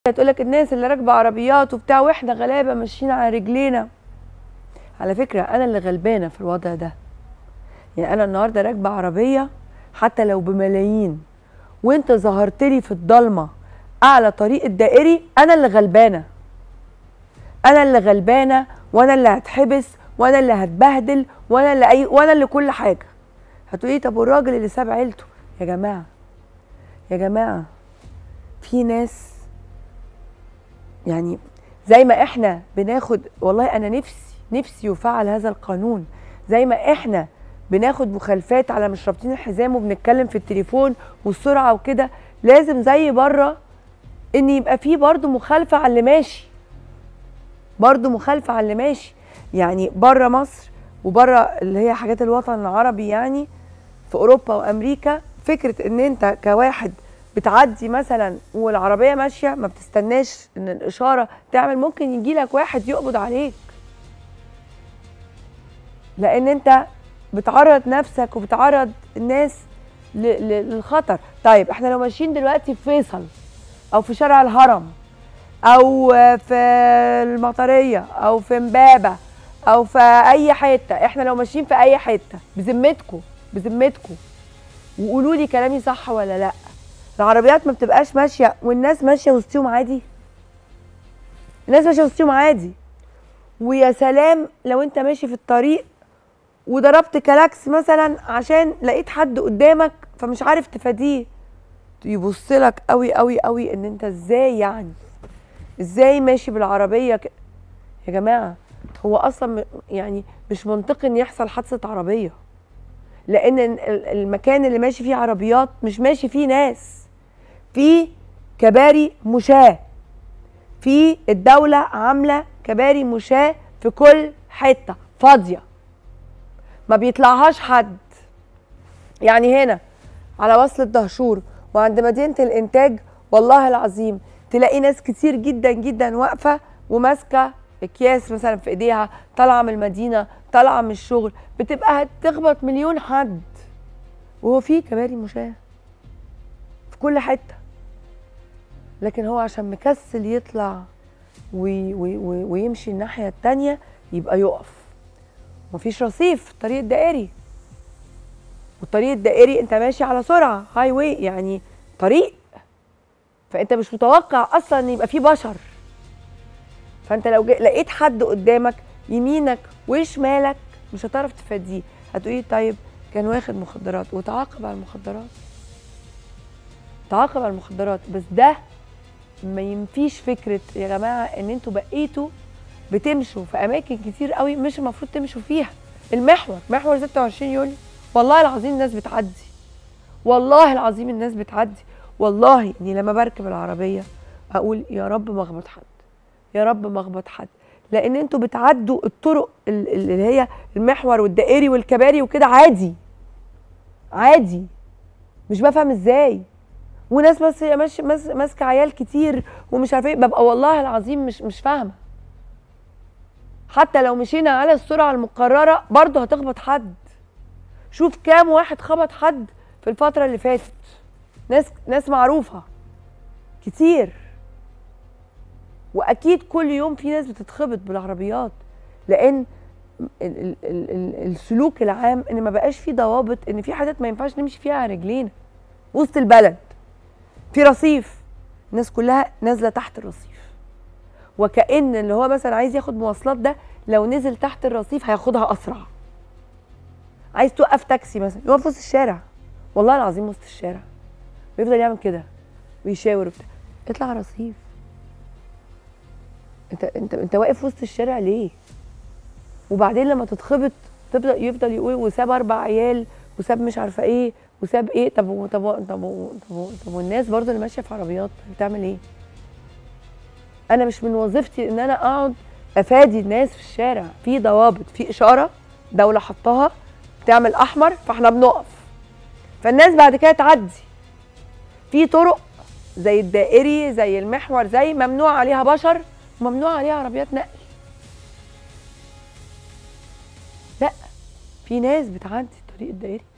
تقول لك الناس اللي راكبه عربيات وبتاع واحنا غلابه ماشيين على رجلينا على فكره انا اللي غلبانه في الوضع ده يعني انا النهارده راكبه عربيه حتى لو بملايين وانت ظهرت لي في الضلمه اعلى طريق الدائري انا اللي غلبانه انا اللي غلبانه وانا اللي هتحبس وانا اللي هتبهدل وانا اللي أي وانا اللي كل حاجه هتقولي طب والراجل اللي ساب عيلته يا جماعه يا جماعه في ناس يعني زي ما احنا بناخد والله انا نفسي نفسي يفعل هذا القانون زي ما احنا بناخد مخالفات على مش رابطين الحزام وبنتكلم في التليفون والسرعه وكده لازم زي بره ان يبقى في برضه مخالفه على اللي ماشي برضه مخالفه على اللي ماشي يعني بره مصر وبره اللي هي حاجات الوطن العربي يعني في اوروبا وامريكا فكره ان انت كواحد بتعدي مثلا والعربيه ماشيه ما بتستناش ان الاشاره تعمل ممكن يجي لك واحد يقبض عليك لان انت بتعرض نفسك وبتعرض الناس ل- ل- للخطر طيب احنا لو ماشيين دلوقتي في فيصل او في شارع الهرم او في المطريه او في امبابه او في اي حته احنا لو ماشيين في اي حته بذمتكم بذمتكم وقولوا لي كلامي صح ولا لا العربيات ما بتبقاش ماشيه والناس ماشيه وسطيهم عادي الناس ماشيه وسطيهم عادي ويا سلام لو انت ماشي في الطريق وضربت كلاكس مثلا عشان لقيت حد قدامك فمش عارف تفاديه يبص لك قوي قوي قوي ان انت ازاي يعني ازاي ماشي بالعربيه ك... يا جماعه هو اصلا م- يعني مش منطقي ان يحصل حادثه عربيه لان ال- ال- المكان اللي ماشي فيه عربيات مش ماشي فيه ناس في كباري مشاة في الدولة عاملة كباري مشاة في كل حتة فاضية ما بيطلعهاش حد يعني هنا على وصلة دهشور وعند مدينة الإنتاج والله العظيم تلاقي ناس كتير جدا جدا واقفة وماسكة أكياس مثلا في إيديها طالعة من المدينة طالعة من الشغل بتبقى هتخبط مليون حد وهو في كباري مشاة في كل حتة لكن هو عشان مكسل يطلع وي وي وي ويمشي الناحية التانية يبقى يقف مفيش رصيف في الطريق الدائري والطريق الدائري انت ماشي على سرعة هاي واي يعني طريق فانت مش متوقع اصلا ان يبقى فيه بشر فانت لو جا- لقيت حد قدامك يمينك وشمالك مش هتعرف تفاديه هتقولي طيب كان واخد مخدرات وتعاقب على المخدرات تعاقب على المخدرات بس ده ما ينفيش فكره يا جماعه ان انتوا بقيتوا بتمشوا في اماكن كتير قوي مش المفروض تمشوا فيها المحور محور 26 يوليو والله العظيم الناس بتعدي والله العظيم الناس بتعدي والله اني لما بركب العربيه اقول يا رب ما اخبط حد يا رب ما اخبط حد لان انتوا بتعدوا الطرق ال- ال- اللي هي المحور والدائري والكباري وكده عادي عادي مش بفهم ازاي وناس بس ماشيه ماس- ماسكه عيال كتير ومش عارفه ايه ببقى والله العظيم مش مش فاهمه حتى لو مشينا على السرعه المقرره برضه هتخبط حد شوف كام واحد خبط حد في الفتره اللي فاتت ناس ناس معروفه كتير واكيد كل يوم في ناس بتتخبط بالعربيات لان ال ال ال ال السلوك العام ان ما بقاش في ضوابط ان في حاجات ما ينفعش نمشي فيها على رجلينا وسط البلد في رصيف الناس كلها نازله تحت الرصيف وكأن اللي هو مثلا عايز ياخد مواصلات ده لو نزل تحت الرصيف هياخدها اسرع عايز توقف تاكسي مثلا يقف وسط الشارع والله العظيم وسط الشارع ويفضل يعمل كده ويشاور وبتاع اطلع رصيف انت انت انت واقف وسط الشارع ليه وبعدين لما تتخبط تبدا يفضل يقول وساب اربع عيال وساب مش عارفه ايه وساب ايه طب و- طب و- طب و- طب و- طب والناس برضو اللي ماشيه في عربيات بتعمل ايه انا مش من وظيفتي ان انا اقعد افادي الناس في الشارع في ضوابط في اشاره دوله حطها بتعمل احمر فاحنا بنقف فالناس بعد كده تعدي في طرق زي الدائري زي المحور زي ممنوع عليها بشر وممنوع عليها عربيات نقل لا في ناس بتعدي الطريق الدائري